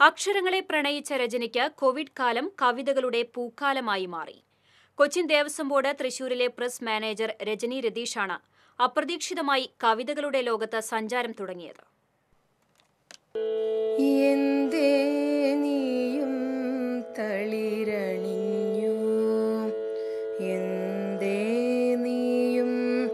അക്ഷരങ്ങളെ പ്രണയിച്ച രജനിക്ക് കോവിഡ് കാലം കവിതകളുടെ പൂക്കാലമായി മാറി കൊച്ചിൻ ദേവസ്വം ബോർഡ് തൃശൂരിലെ പ്രസ് മാനേജർ രജനി രതീഷാണ് അപ്രതീക്ഷിതമായി കവിതകളുടെ ലോകത്ത് സഞ്ചാരം തുടങ്ങിയത് എന്തേ നീയും തളിരണിഞ്ഞു എന്തേ നീയും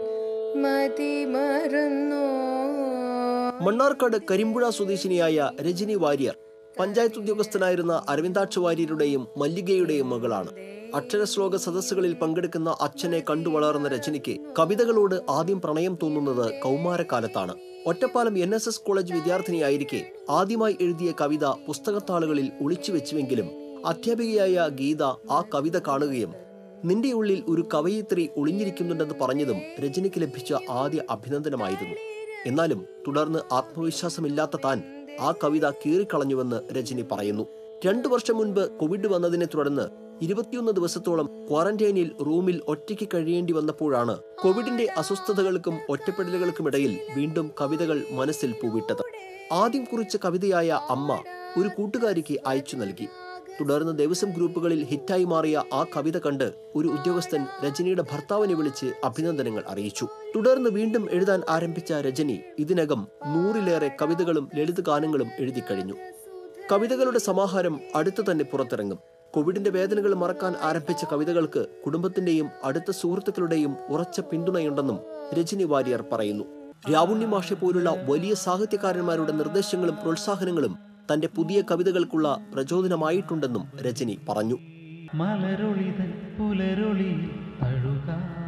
മതിമറന്നോ മണ്ണാർക്കാട് കരിമ്പുഴ സ്വദേശിനിയായ രജനി വാര്യർ പഞ്ചായത്ത് ഉദ്യോഗസ്ഥനായിരുന്ന അരവിന്ദാക്ഷ വാര്യരുടെയും മല്ലികയുടെയും മകളാണ് അക്ഷരശ്ലോക സദസ്സുകളിൽ പങ്കെടുക്കുന്ന അച്ഛനെ കണ്ടു വളർന്ന രജനിക്ക് കവിതകളോട് ആദ്യം പ്രണയം തോന്നുന്നത് കൗമാരക്കാലത്താണ് Ottapalam N S S college വിദ്യാർത്ഥിനിയായിരിക്കെ ആദ്യമായി എഴുതിയ കവിത പുസ്തകത്താളുകളിൽ ഒളിച്ചു വെച്ചുവെങ്കിലും അധ്യാപികയായ ഗീത ആ കവിത കാണുകയും നിന്റെ ഉള്ളിൽ ഒരു കവയിത്രി ഒളിഞ്ഞിരിക്കുന്നുണ്ടെന്ന് പറഞ്ഞതും രജനിക്ക് ലഭിച്ച ആദ്യ അഭിനന്ദനമായിരുന്നു എന്നാലും തുടർന്ന് ആത്മവിശ്വാസമില്ലാത്ത താൻ ആ കവിത കീറിക്കളഞ്ഞുവെന്ന് രജനി പറയുന്നു രണ്ടു വർഷം മുൻപ് കോവിഡ് വന്നതിനെ തുടർന്ന് ഇരുപത്തിയൊന്ന് ദിവസത്തോളം ക്വാറന്റൈനിൽ റൂമിൽ ഒറ്റയ്ക്ക് കഴിയേണ്ടി വന്നപ്പോഴാണ് കോവിഡിന്റെ അസ്വസ്ഥതകൾക്കും ഒറ്റപ്പെടലുകൾക്കുമിടയിൽ വീണ്ടും കവിതകൾ മനസ്സിൽ പൂവിട്ടത് ആദ്യം കുറിച്ച കവിതയായ അമ്മ ഒരു കൂട്ടുകാരിക്ക് അയച്ചു നൽകി തുടർന്ന് ദേവസ്വം ഗ്രൂപ്പുകളിൽ ഹിറ്റായി മാറിയ ആ കവിത കണ്ട് ഒരു ഉദ്യോഗസ്ഥൻ രജനിയുടെ ഭർത്താവിനെ വിളിച്ച് അഭിനന്ദനങ്ങൾ അറിയിച്ചു തുടർന്ന് വീണ്ടും എഴുതാൻ ആരംഭിച്ച രജനി ഇതിനകം നൂറിലേറെ കവിതകളും ലളിതഗാനങ്ങളും എഴുതി കഴിഞ്ഞു കവിതകളുടെ സമാഹാരം അടുത്തു തന്നെ പുറത്തിറങ്ങും കോവിഡിന്റെ വേദനകൾ മറക്കാൻ ആരംഭിച്ച കവിതകൾക്ക് കുടുംബത്തിന്റെയും അടുത്ത സുഹൃത്തുക്കളുടെയും ഉറച്ച പിന്തുണയുണ്ടെന്നും രജനി വാര്യർ പറയുന്നു രാവുണ്ണി മാഷെ പോലുള്ള വലിയ സാഹിത്യകാരന്മാരുടെ നിർദ്ദേശങ്ങളും പ്രോത്സാഹനങ്ങളും തന്റെ പുതിയ കവിതകൾക്കുള്ള പ്രചോദനമായിട്ടുണ്ടെന്നും രജനി പറഞ്ഞു മലരൊളിതൻ പുലരൊളിയിൽ തഴുക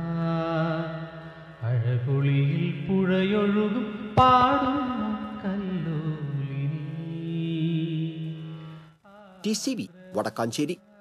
അഴകൊളിയിൽ പുഴയൊഴുകും പാടും കല്ലോലിനി ടി സി വി വടക്കാഞ്ചേരി